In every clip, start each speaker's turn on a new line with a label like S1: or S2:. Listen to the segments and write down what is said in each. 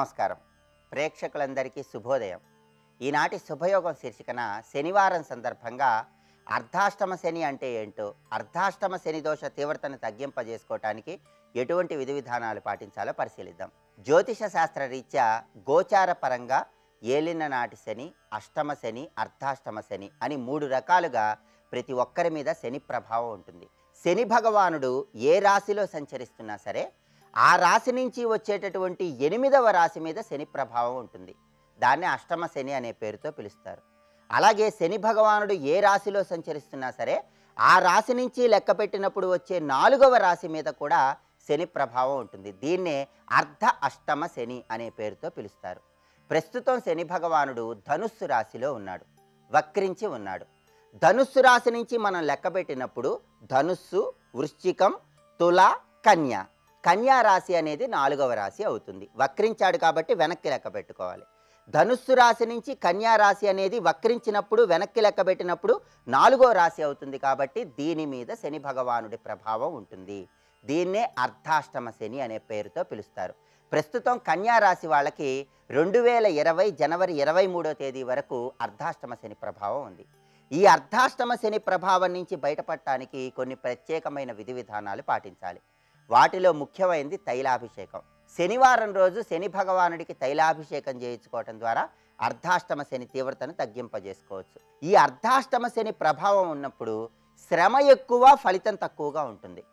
S1: నమస్కారం ప్రేక్షకులందరికీ శుభోదయం ఈనాటి శుభయోగం శీర్షికన శనివారం సందర్భంగా అర్ధాష్టమ శని అంటే ఏంటో అర్ధాష్టమ శని దోష తీవ్రతను తగ్గింపజేసుకోవటానికి ఎటువంటి విధి విధానాలు పాటించాలో పరిశీలిద్దాం జ్యోతిష శాస్త్ర రీత్యా గోచార పరంగా ఏలిన నాటి శని అష్టమ శని అర్ధాష్టమ శని అని మూడు రకాలుగా ప్రతి ఒక్కరి మీద శని ప్రభావం ఉంటుంది శని భగవానుడు ఏ రాశిలో సంచరిస్తున్నా సరే ఆ రాశి నుంచి వచ్చేటటువంటి ఎనిమిదవ రాశి మీద శని ప్రభావం ఉంటుంది దాన్ని అష్టమ శని అనే పేరుతో పిలుస్తారు అలాగే శని భగవానుడు ఏ రాశిలో సంచరిస్తున్నా సరే ఆ రాశి నుంచి లెక్క పెట్టినప్పుడు వచ్చే నాలుగవ రాశి మీద కూడా శని ప్రభావం ఉంటుంది దీన్నే అర్ధ అష్టమ శని అనే పేరుతో పిలుస్తారు ప్రస్తుతం శని భగవానుడు ధనుస్సు రాశిలో ఉన్నాడు వక్రించి ఉన్నాడు ధనుస్సు రాశి నుంచి మనం లెక్క పెట్టినప్పుడు ధనుస్సు వృశ్చికం తుల కన్య కన్యా రాశి అనేది నాలుగవ రాశి అవుతుంది వక్రించాడు కాబట్టి వెనక్కి లెక్క పెట్టుకోవాలి ధనుస్సు రాశి నుంచి కన్యా రాశి అనేది వక్రించినప్పుడు వెనక్కి లెక్క పెట్టినప్పుడు నాలుగో రాశి అవుతుంది కాబట్టి దీని మీద శని భగవానుడి ప్రభావం ఉంటుంది దీన్నే అర్ధాష్టమ శని అనే పేరుతో పిలుస్తారు ప్రస్తుతం కన్యా రాశి వాళ్ళకి రెండు వేల ఇరవై జనవరి ఇరవై మూడో తేదీ వరకు అర్ధాష్టమ శని ప్రభావం ఉంది ఈ అర్ధాష్టమ శని ప్రభావం నుంచి బయటపడటానికి కొన్ని ప్రత్యేకమైన విధి విధానాలు పాటించాలి వాటిలో ముఖ్యమైనది తైలాభిషేకం శనివారం రోజు శని భగవానుడికి తైలాభిషేకం చేయించుకోవటం ద్వారా అర్ధాష్టమ శని తీవ్రతను తగ్గింపజేసుకోవచ్చు ఈ అర్ధాష్టమ శని ప్రభావం ఉన్నప్పుడు శ్రమ ఎక్కువ ఫలితం తక్కువగా ఉంటుంది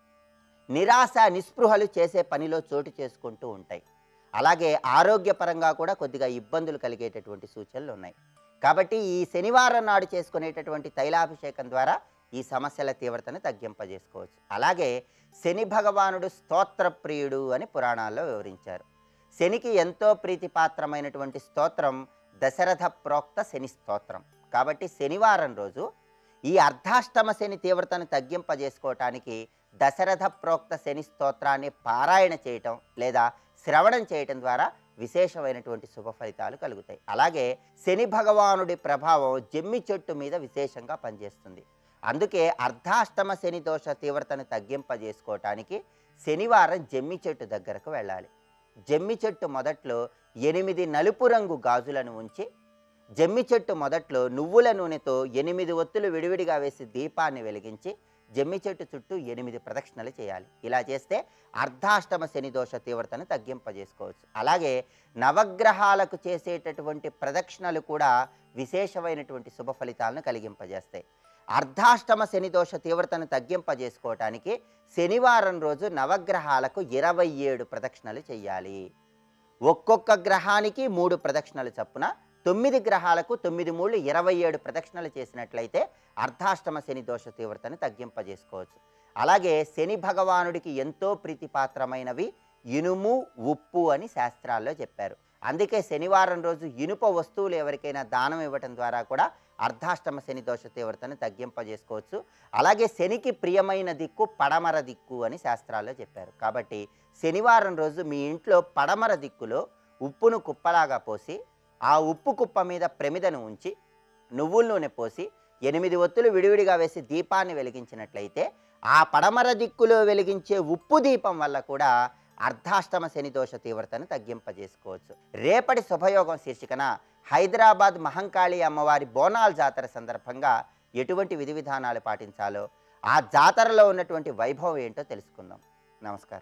S1: నిరాశ నిస్పృహలు చేసే పనిలో చోటు చేసుకుంటూ ఉంటాయి అలాగే ఆరోగ్యపరంగా కూడా కొద్దిగా ఇబ్బందులు కలిగేటటువంటి సూచనలు ఉన్నాయి కాబట్టి ఈ శనివారం నాడు చేసుకునేటటువంటి తైలాభిషేకం ద్వారా ఈ సమస్యల తీవ్రతను తగ్గింపజేసుకోవచ్చు అలాగే శని భగవానుడు స్తోత్రప్రియుడు అని పురాణాల్లో వివరించారు శనికి ఎంతో ప్రీతిపాత్రమైనటువంటి స్తోత్రం దశరథ ప్రోక్త శని స్తోత్రం కాబట్టి శనివారం రోజు ఈ అర్ధాష్టమ శని తీవ్రతను తగ్గింపజేసుకోవటానికి దశరథ ప్రోక్త శని స్తోత్రాన్ని పారాయణ చేయటం లేదా శ్రవణం చేయటం ద్వారా విశేషమైనటువంటి శుభ ఫలితాలు కలుగుతాయి అలాగే శని భగవానుడి ప్రభావం జమ్మి చెట్టు మీద విశేషంగా పనిచేస్తుంది అందుకే అర్ధాష్టమ శని దోష తీవ్రతను తగ్గింపజేసుకోవటానికి శనివారం జమ్మి చెట్టు దగ్గరకు వెళ్ళాలి జమ్మి చెట్టు మొదట్లో ఎనిమిది నలుపు రంగు గాజులను ఉంచి జమ్మి చెట్టు మొదట్లో నువ్వుల నూనెతో ఎనిమిది ఒత్తులు విడివిడిగా వేసి దీపాన్ని వెలిగించి జమ్మి చెట్టు చుట్టూ ఎనిమిది ప్రదక్షిణలు చేయాలి ఇలా చేస్తే అర్ధాష్టమ శని దోష తీవ్రతను తగ్గింపజేసుకోవచ్చు అలాగే నవగ్రహాలకు చేసేటటువంటి ప్రదక్షిణలు కూడా విశేషమైనటువంటి శుభ ఫలితాలను కలిగింపజేస్తాయి అర్ధాష్టమ శని దోష తీవ్రతను తగ్గింపజేసుకోవటానికి శనివారం రోజు నవగ్రహాలకు ఇరవై ఏడు ప్రదక్షిణలు చేయాలి ఒక్కొక్క గ్రహానికి మూడు ప్రదక్షిణలు చప్పున తొమ్మిది గ్రహాలకు తొమ్మిది మూడు ఇరవై ఏడు ప్రదక్షిణలు చేసినట్లయితే అర్ధాష్టమ శని దోష తీవ్రతను తగ్గింపజేసుకోవచ్చు అలాగే శని భగవానుడికి ఎంతో ప్రీతిపాత్రమైనవి ఇనుము ఉప్పు అని శాస్త్రాల్లో చెప్పారు అందుకే శనివారం రోజు ఇనుప వస్తువులు ఎవరికైనా దానం ఇవ్వటం ద్వారా కూడా అర్ధాష్టమ శని దోష తీవ్రతను తగ్గింపజేసుకోవచ్చు అలాగే శనికి ప్రియమైన దిక్కు పడమర దిక్కు అని శాస్త్రాల్లో చెప్పారు కాబట్టి శనివారం రోజు మీ ఇంట్లో పడమర దిక్కులో ఉప్పును కుప్పలాగా పోసి ఆ ఉప్పు కుప్ప మీద ప్రమిదను ఉంచి నువ్వుల నూనె పోసి ఎనిమిది ఒత్తులు విడివిడిగా వేసి దీపాన్ని వెలిగించినట్లయితే ఆ పడమర దిక్కులో వెలిగించే ఉప్పు దీపం వల్ల కూడా అర్ధాష్టమ శని దోష తీవ్రతను తగ్గింపజేసుకోవచ్చు రేపటి శుభయోగం శీర్షికన హైదరాబాద్ మహంకాళి అమ్మవారి బోనాల్ జాతర సందర్భంగా ఎటువంటి విధి విధానాలు పాటించాలో ఆ జాతరలో ఉన్నటువంటి వైభవం ఏంటో తెలుసుకుందాం నమస్కారం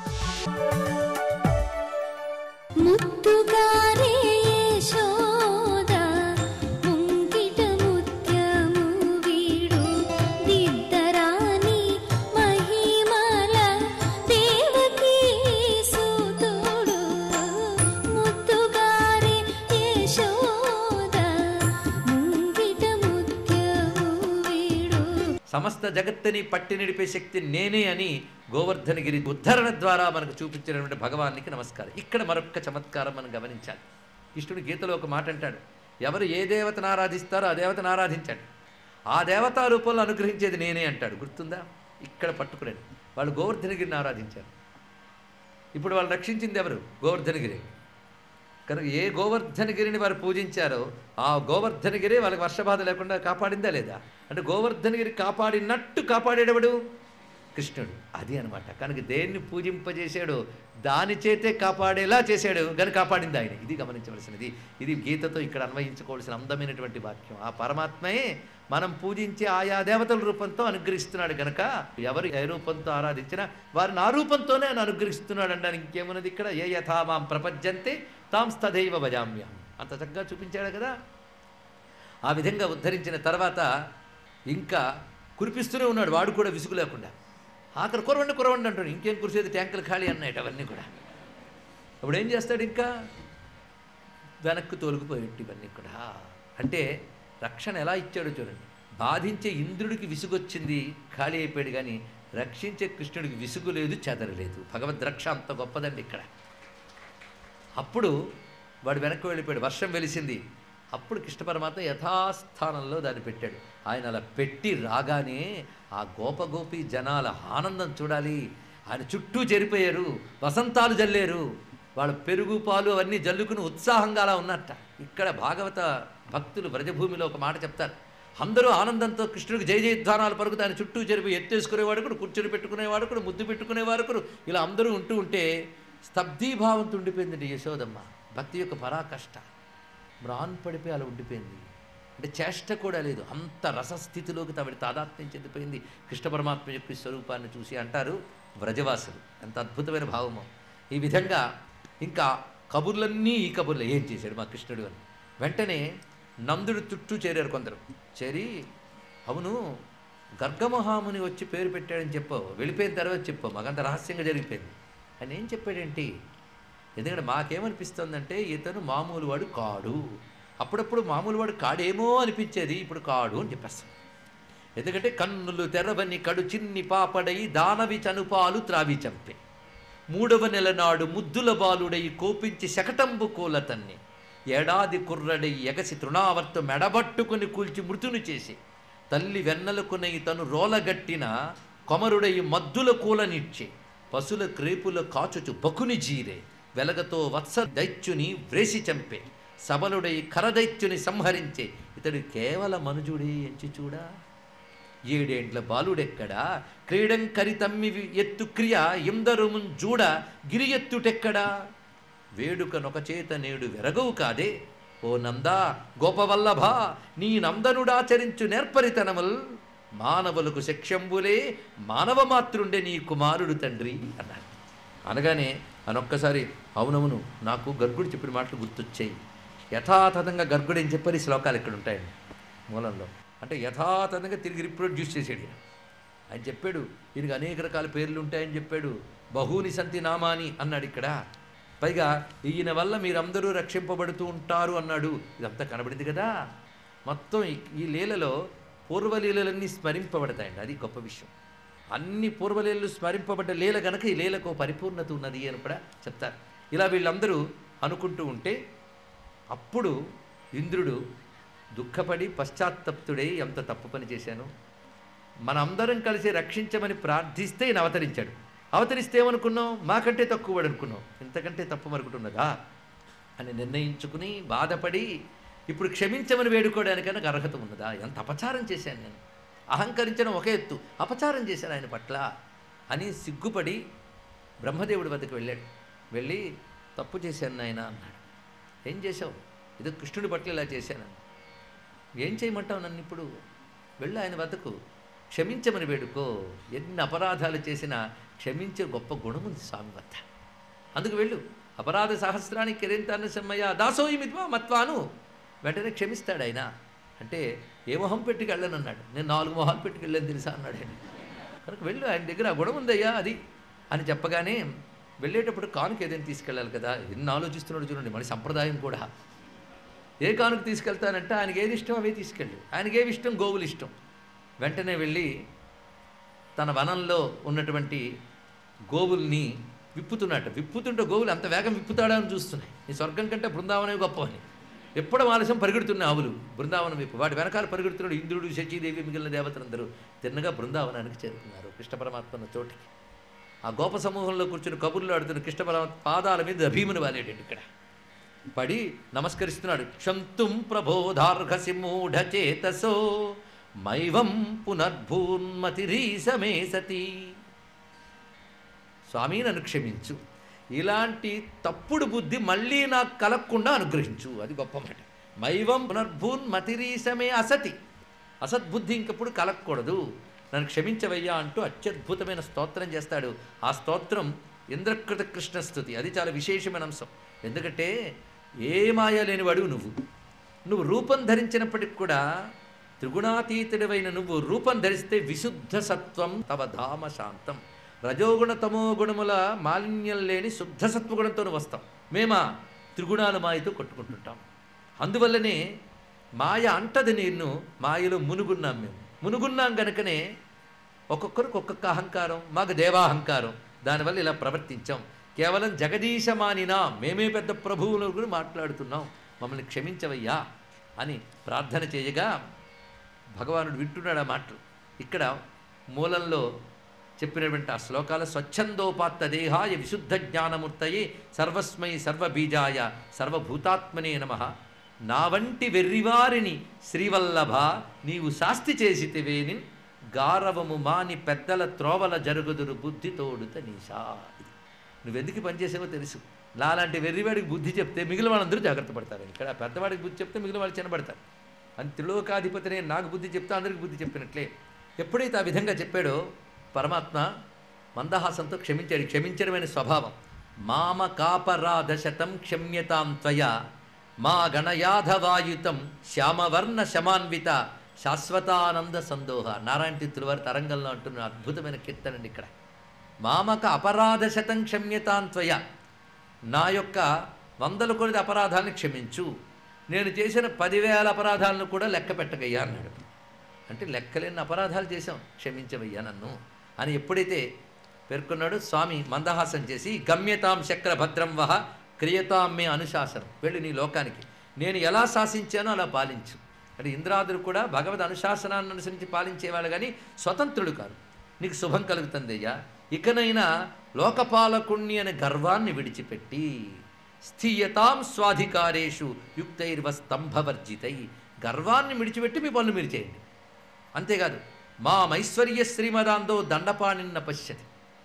S2: ముత్తుగారే యశోద ముంగిట ముత్యము వీడు దిద్దరాని మహిమల దేవకీ సుతుడు ముత్తుగారే యశోద ముంగిట ముత్యము వీడు
S3: సమస్త జగత్తుని పట్టి నడిపే శక్తి నేనే అని గోవర్ధనగిరి ఉద్ధరణ ద్వారా మనకు చూపించినటువంటి భగవానికి నమస్కారం ఇక్కడ మరొక చమత్కారం మనం గమనించాలి కృష్ణుడు గీతలో ఒక మాట అంటాడు ఎవరు ఏ దేవతను ఆరాధిస్తారో ఆ దేవతను ఆరాధించండి ఆ దేవతా రూపంలో అనుగ్రహించేది నేనే అంటాడు గుర్తుందా ఇక్కడ పట్టుకురండి వాళ్ళు గోవర్ధనగిరిని ఆరాధించారు ఇప్పుడు వాళ్ళు రక్షించింది ఎవరు గోవర్ధనగిరి కనుక ఏ గోవర్ధనగిరిని వారు పూజించారో ఆ గోవర్ధనగిరి వాళ్ళకి వర్షబాధ లేకుండా కాపాడిందా లేదా అంటే గోవర్ధనగిరి కాపాడినట్టు కాపాడేటప్పుడు కృష్ణుడు అది అనమాట కనుక దేన్ని పూజింపజేశాడో దాని చేతే కాపాడేలా చేశాడు గని కాపాడింది ఆయన ఇది గమనించవలసినది ఇది గీతతో ఇక్కడ అన్వయించుకోవాల్సిన అందమైనటువంటి వాక్యం ఆ పరమాత్మయే మనం పూజించే ఆయా దేవతల రూపంతో అనుగ్రహిస్తున్నాడు గనక ఎవరు ఏ రూపంతో ఆరాధించినా వారిని ఆ రూపంతోనే ఆయన అనుగ్రహిస్తున్నాడు అనడానికి ఇంకేమున్నది ఇక్కడ ఏ యథా మాం ప్రపంచంతే తాం స్తదైవ భజామ్యం అంత చక్కగా చూపించాడు కదా ఆ విధంగా ఉద్ధరించిన తర్వాత ఇంకా కురిపిస్తూనే ఉన్నాడు వాడు కూడా విసుగు లేకుండా ఆఖరి కురవండి కురవండి అంటాడు ఇంకేం కురిసేది ట్యాంకులు ఖాళీ అన్నాయి అవన్నీ కూడా అప్పుడు ఏం చేస్తాడు ఇంకా వెనక్కి తొలగిపోయేట్టు ఇవన్నీ కూడా అంటే రక్షణ ఎలా ఇచ్చాడో చూడండి బాధించే ఇంద్రుడికి విసుగొచ్చింది ఖాళీ అయిపోయాడు కానీ రక్షించే కృష్ణుడికి విసుగు లేదు చెదరలేదు భగవద్ రక్ష అంత గొప్పదండి ఇక్కడ అప్పుడు వాడు వెనక్కి వెళ్ళిపోయాడు వర్షం వెలిసింది అప్పుడు కృష్ణ పరమాత్మ యథాస్థానంలో దాన్ని పెట్టాడు ఆయన అలా పెట్టి రాగానే ఆ గోపగోపి జనాల ఆనందం చూడాలి ఆయన చుట్టూ చేరిపోయారు వసంతాలు జల్లేరు వాళ్ళ పెరుగు పాలు అవన్నీ జల్లుకుని ఉత్సాహంగా అలా ఉన్నట్ట ఇక్కడ భాగవత భక్తులు వ్రజభూమిలో ఒక మాట చెప్తారు అందరూ ఆనందంతో కృష్ణుడికి జయ జయధ్వానాలు పలుకుతూ ఆయన చుట్టూ జరిపి ఎత్తేసుకునేవాడు కూడా కూర్చొని పెట్టుకునేవాడు కూడా ముద్దు పెట్టుకునేవారు కూడా ఇలా అందరూ ఉంటూ ఉంటే స్తబ్దీభావంతో ఉండిపోయిందండి యశోదమ్మ భక్తి యొక్క పరాకష్ట మ్రాన్ పడిపోయి అలా ఉండిపోయింది అంటే చేష్ట కూడా లేదు అంత రసస్థితిలోకి తవిడి తాదాత్మ్యం చెందిపోయింది కృష్ణ పరమాత్మ యొక్క స్వరూపాన్ని చూసి అంటారు వ్రజవాసులు ఎంత అద్భుతమైన భావమో ఈ విధంగా ఇంకా కబుర్లన్నీ ఈ కబుర్లు ఏం చేశాడు మా కృష్ణుడు అని వెంటనే నందుడు చుట్టూ చేరారు కొందరు చేరి అవును గర్గమహాముని వచ్చి పేరు పెట్టాడని చెప్పావు వెళ్ళిపోయిన తర్వాత చెప్పావు మాకంత రహస్యంగా జరిగిపోయింది ఆయన ఏం చెప్పాడేంటి ఎందుకంటే మాకేమనిపిస్తుందంటే ఇతను మామూలు వాడు కాడు అప్పుడప్పుడు మామూలు వాడు కాడేమో అనిపించేది ఇప్పుడు కాడు అని చెప్పేస్తాం ఎందుకంటే కన్నులు తెరవని కడు చిన్ని పాపడై దానవి చనుపాలు త్రావి చంపే మూడవ నెల నాడు ముద్దుల బాలుడై కోపించి శకటంబు కూలతన్ని ఏడాది కుర్రడై ఎగసి తృణావర్త మెడబట్టుకుని కూల్చి మృతుని చేసి తల్లి వెన్నెలకునై తను రోలగట్టిన కొమరుడై మద్దుల కూలనిచ్చి పశుల క్రేపుల కాచుచు బకుని జీరే వెలగతో వత్స దైత్యుని వ్రేసి చంపే సబలుడై కరదైత్యుని సంహరించే ఇతడు కేవల మనుజుడే ఎంచి చూడా ఏడేండ్ల బాలుడెక్కడా క్రీడం కరితమ్మి ఎత్తు క్రియ ఇందరుమున్ జూడ గిరి ఎత్తుటెక్కడా వేడుకనొక చేత నేడు వెరగవు కాదే ఓ నందా గోపవల్లభ నీ నందనుడాచరించు నేర్పరితనముల్ మానవులకు శక్ష్యంబులే మానవ మాతృండే నీ కుమారుడు తండ్రి అన్నాడు అనగానే అనొక్కసారి అవునవును నాకు గర్గుడు చెప్పిన మాటలు గుర్తొచ్చాయి యథాతథంగా గర్గుడు ఏం చెప్పారు ఈ శ్లోకాలు ఇక్కడ ఉంటాయండి మూలంలో అంటే యథాతథంగా తిరిగి రిప్రొడ్యూస్ చేసాడు ఈయన. ఆయన చెప్పాడు దీనికి అనేక రకాల పేర్లు ఉంటాయని చెప్పాడు బహూని సంతి నామాని అన్నాడు ఇక్కడ పైగా ఈయన వల్ల మీరందరూ రక్షింపబడుతూ ఉంటారు అన్నాడు ఇదంతా కనబడింది కదా మొత్తం ఈ- ఈ లీలలో పూర్వలీలలన్నీ స్మరింపబడతాయండి అది గొప్ప విషయం అన్ని పూర్వలీలలు స్మరింపబడ్డ లీల గనక ఈ లీలకు ఓ పరిపూర్ణత ఉన్నది అని కూడా చెప్తారు ఇలా వీళ్ళందరూ అనుకుంటూ ఉంటే అప్పుడు ఇంద్రుడు దుఃఖపడి పశ్చాత్తప్తుడై ఎంత తప్పు పని చేశాను మనందరం కలిసి రక్షించమని ప్రార్థిస్తే ఈయన అవతరించాడు అవతరిస్తే ఏమనుకున్నాం మాకంటే తక్కువ అనుకున్నాం ఇంతకంటే తప్పు మరొకటి అని నిర్ణయించుకుని బాధపడి ఇప్పుడు క్షమించమని వేడుకోవడానికైనా నాకు అర్హత ఉన్నదా ఎంత అపచారం చేశాను నేను అహంకరించడం ఒక ఎత్తు అపచారం చేశాను ఆయన పట్ల అని సిగ్గుపడి బ్రహ్మదేవుడి వద్దకు వెళ్ళాడు వెళ్ళి తప్పు చేశాను నాయన అన్నాడు ఏం చేశావు ఇది కృష్ణుడి పట్ల ఇలా చేశాను ఏం చేయమంటావు నన్ను ఇప్పుడు వెళ్ళు ఆయన వద్దకు క్షమించమని వేడుకో ఎన్ని అపరాధాలు చేసినా క్షమించే గొప్ప గుణం ఉంది స్వామి వద్ద అందుకు వెళ్ళు అపరాధ సహస్రానికి కిరింతాన్ని సమ్మయ్య దాసోయి మిత్వా మత్వాను వెంటనే క్షమిస్తాడు ఆయన అంటే ఏ మొహం పెట్టుకెళ్ళనన్నాడు నేను నాలుగు మొహాలు పెట్టుకెళ్ళాను తెలుసా అన్నాడు ఆయన కనుక వెళ్ళు ఆయన దగ్గర ఆ గుణం ఉందయ్యా అది అని చెప్పగానే వెళ్ళేటప్పుడు కానుక ఏదైనా తీసుకెళ్ళాలి కదా ఎన్ని ఆలోచిస్తున్నాడు చూడండి మన సంప్రదాయం కూడా ఏ కానుక తీసుకెళ్తానంటే ఆయనకి ఏది ఇష్టం అవే తీసుకెళ్ళు ఆయనకి ఏవి ఇష్టం గోవులు ఇష్టం వెంటనే వెళ్ళి తన వనంలో ఉన్నటువంటి గోవుల్ని విప్పుతున్నట్టు విప్పుతుంటే గోవులు అంత వేగం విప్పుతాడా అని చూస్తున్నాయి ఈ స్వర్గం కంటే బృందావనమే గొప్ప అని ఎప్పుడు ఆలస్యం పరిగెడుతున్న ఆవులు బృందావనం వైపు వాటి వెనకాల పరిగెడుతున్నాడు ఇంద్రుడు శచీదేవి మిగిలిన దేవతలందరూ తిన్నగా బృందావనానికి చేరుకున్నారు కృష్ణ పరమాత్మ ఉన్న చోటికి ఆ గోప సమూహంలో కూర్చుని కబుర్లు ఆడుతున్న కృష్ణ పరమాత్మ పాదాల మీద భీముని వాలేటండి ఇక్కడ పడి నమస్కరిస్తున్నాడు క్షంతుం ప్రబోధార్హసి మూఢచేతసో మైవం పునర్భూన్మతిరీసమే సతి స్వామి నన్ను క్షమించు ఇలాంటి తప్పుడు బుద్ధి మళ్ళీ నాకు కలగకుండా అనుగ్రహించు అది గొప్ప మాట మైవం పునర్భూన్ మతిరీసమే అసతి అసద్బుద్ధి ఇంకప్పుడు కలగకూడదు నన్ను క్షమించవయ్యా అంటూ అత్యద్భుతమైన స్తోత్రం చేస్తాడు ఆ స్తోత్రం ఇంద్రకృత కృష్ణ స్థుతి అది చాలా విశేషమైన అంశం ఎందుకంటే ఏ మాయ లేనివాడు నువ్వు నువ్వు రూపం ధరించినప్పటికి కూడా త్రిగుణాతీతుడవైన నువ్వు రూపం ధరిస్తే విశుద్ధ సత్వం తవ ధామ శాంతం రజోగుణ తమో గుణముల మాలిన్యం లేని శుద్ధ సత్వగుణంతో నువ్వు వస్తాం మేమా త్రిగుణాల మాయతో కొట్టుకుంటుంటాం అందువల్లనే మాయ అంటది నిన్ను మాయలో మునుగున్నాం మేము మునుగున్నాం గనుకనే ఒక్కొక్కరికి ఒక్కొక్క అహంకారం మాకు దేవాహంకారం దానివల్ల ఇలా ప్రవర్తించాం కేవలం జగదీశమానినా మేమే పెద్ద ప్రభువుల గురించి మాట్లాడుతున్నాం మమ్మల్ని క్షమించవయ్యా అని ప్రార్థన చేయగా భగవానుడు వింటున్నాడు ఆ మాటలు ఇక్కడ మూలంలో చెప్పినటువంటి ఆ శ్లోకాల స్వచ్ఛందోపాత్త దేహాయ విశుద్ధ జ్ఞానమూర్తయే సర్వస్మై సర్వబీజాయ సర్వభూతాత్మనే నమ నా వంటి వెర్రివారిని శ్రీవల్లభ నీవు శాస్తి చేసితివేని గారవము మాని పెద్దల త్రోవల జరుగుదురు బుద్ధి తోడుత నీషా ఇది. నువ్వెందుకు ఈ పని చేసావో తెలుసు నాలాంటి వెర్రివాడికి బుద్ధి చెప్తే మిగిలిన వాళ్ళందరూ జాగ్రత్త పడతారు ఇక్కడ పెద్దవాడికి బుద్ధి చెప్తే మిగిలిన వాళ్ళు చిన్నపడతారు అని త్రిలోకాధిపతినే నాకు బుద్ధి చెప్తే అందరికి బుద్ధి చెప్పినట్లే ఎప్పుడైతే ఆ విధంగా చెప్పాడో పరమాత్మ మందహాసంతో క్షమించాడు క్షమించడమైన స్వభావం మామ కాపరాధ శతం క్షమ్యతాం త్వయా మా గణయాధవాయుతం శ్యామవర్ణ శమాన్విత శాశ్వతానంద సందోహ నారాయణ తీర్థుల వారి తరంగంలో అంటున్న అద్భుతమైన కీర్తనండి ఇక్కడ మామక అపరాధ శతం క్షమ్యతాం త్వయ నా యొక్క వందల కొద్ది అపరాధాలను క్షమించు నేను చేసిన పదివేల అపరాధాలను కూడా లెక్క పెట్టగయ్యా అన్నాడు అంటే లెక్కలేని అపరాధాలు చేశాం క్షమించవయ్యా నన్ను అని ఎప్పుడైతే పేర్కొన్నాడు స్వామి మందహాసం చేసి గమ్యతాం శక్ర భద్రం వహ క్రియతాం మే అనుశాసనం వెళ్ళి నీ లోకానికి నేను ఎలా శాసించానో అలా పాలించు అంటే ఇంద్రాదులు కూడా భగవద్ అనుశాసనాన్ని అనుసరించి పాలించేవాళ్ళు కానీ స్వతంత్రుడు కాదు నీకు శుభం కలుగుతుంది అయ్యా ఇకనైనా లోకపాలకుణ్ణి అనే గర్వాన్ని విడిచిపెట్టి స్థీయతాం స్వాధికారేషు యుక్తైర్వ స్తంభవర్జితై గర్వాన్ని విడిచిపెట్టి మీ పనులు మీరు చేయండి అంతేకాదు మా మైశ్వర్య శ్రీమదాందో దండపాణిన్న పశ్యతి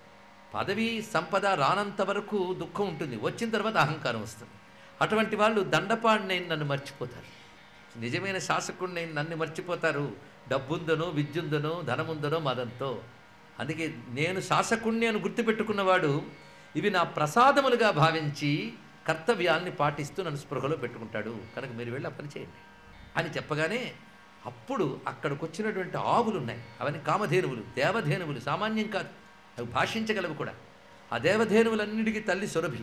S3: పదవి సంపద రానంత వరకు దుఃఖం ఉంటుంది వచ్చిన తర్వాత అహంకారం వస్తుంది అటువంటి వాళ్ళు దండపాడిని నన్ను మర్చిపోతారు నిజమైన శాసకుడిని నన్ను మర్చిపోతారు డబ్బుందనో విద్యుందనో ధనముందనో మదంతో అందుకే నేను శాసకుణ్ణి అని గుర్తుపెట్టుకున్నవాడు ఇవి నా ప్రసాదములుగా భావించి కర్తవ్యాల్ని పాటిస్తూ నన్ను స్పృహలో పెట్టుకుంటాడు కనుక మీరు వెళ్ళి ఆ పని చేయండి అని చెప్పగానే అప్పుడు అక్కడికి వచ్చినటువంటి ఆవులు ఉన్నాయి అవన్నీ కామధేనువులు దేవధేనువులు సామాన్యం కాదు అవి భాషించగలవు కూడా ఆ దేవధేనువులన్నిటికీ తల్లి సురభి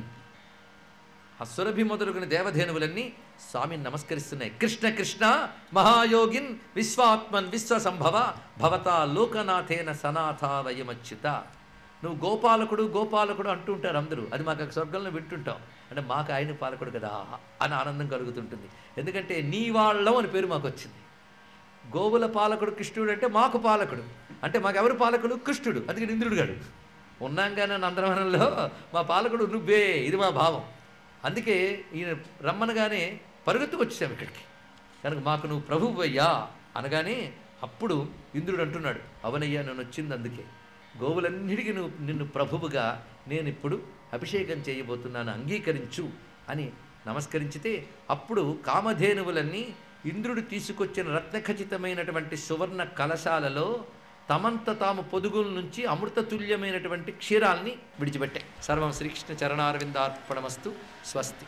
S3: ఆ సురభి మొదలుగున దేవధేనువులన్నీ స్వామిని నమస్కరిస్తున్నాయి కృష్ణ కృష్ణ మహాయోగిన్ విశ్వాత్మన్ విశ్వసంభవ భవతా లోకనాథేన సనాథ వయమచ్యుత నువ్వు గోపాలకుడు గోపాలకుడు అంటుంటారు అందరూ అది మాకు స్వర్గంలో వింటుంటాం అంటే మాకు ఆయన పాలకుడు కదా అని ఆనందం కలుగుతుంటుంది ఎందుకంటే నీ వాళ్ళం అని పేరు మాకు వచ్చింది గోవుల పాలకుడు కృష్ణుడు అంటే మాకు పాలకుడు అంటే మాకెవరు పాలకుడు కృష్ణుడు అందుకని ఇంద్రుడు గాడు ఉన్నాంగానే నందనవనంలో మా పాలకుడు నువ్వే ఇది మా భావం అందుకే ఈయన రమ్మనగానే పరుగుతుకు వచ్చాం ఇక్కడికి కనుక మాకు నువ్వు ప్రభువు అయ్యా అనగానే అప్పుడు ఇంద్రుడు అంటున్నాడు అవనయ్యా నేను వచ్చింది అందుకే గోవులన్నిటికీ నువ్వు నిన్ను ప్రభువుగా నేను ఇప్పుడు అభిషేకం చేయబోతున్నాను అంగీకరించు అని నమస్కరించితే అప్పుడు కామధేనువులన్నీ ఇంద్రుడు తీసుకొచ్చిన రత్నఖచితమైనటువంటి సువర్ణ కలశాలలో తమంత తాము పొదుగుల నుంచి అమృతతుల్యమైనటువంటి క్షీరాల్ని విడిచిపెట్టాయి సర్వం శ్రీకృష్ణ చరణారవిందార్పణమస్తు స్వస్తి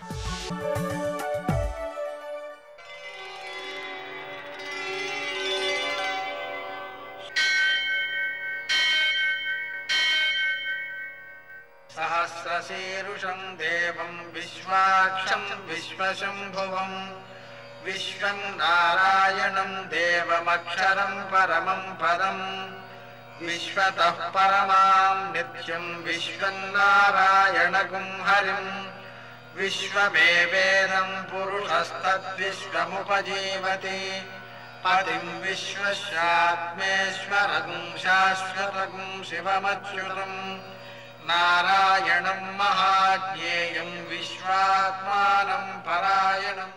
S4: सहस्रशीरुषं देवं विश्वाक्षं विश्वशम्भुवम् विश्वं नारायणं देवमक्षरं परमं पदम् विश्वतः परमां नित्यं विश्वं नारायणगुं हरिम् विश्वमेवेदं पुरुषस्तद्विश्वमुपजीवति पतिं विश्वस्यात्मेश्वरगुं शाश्वतगुं शिवमच्युतम् नारायणं महाज्ञेयं विश्वात्मानं परायणम्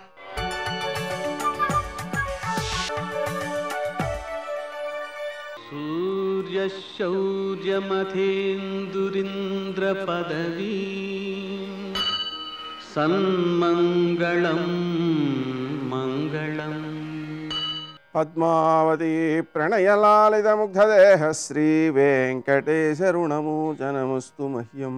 S5: शौर्यमथेन्दुरिन्द्रपदवी सन्मङ्गलं मङ्गलम्
S6: పద్మావతి ప్రణయలాలితముగ్ధదేహ శ్రీ వెంకటేశరుణమూచనమస్తు మహ్యం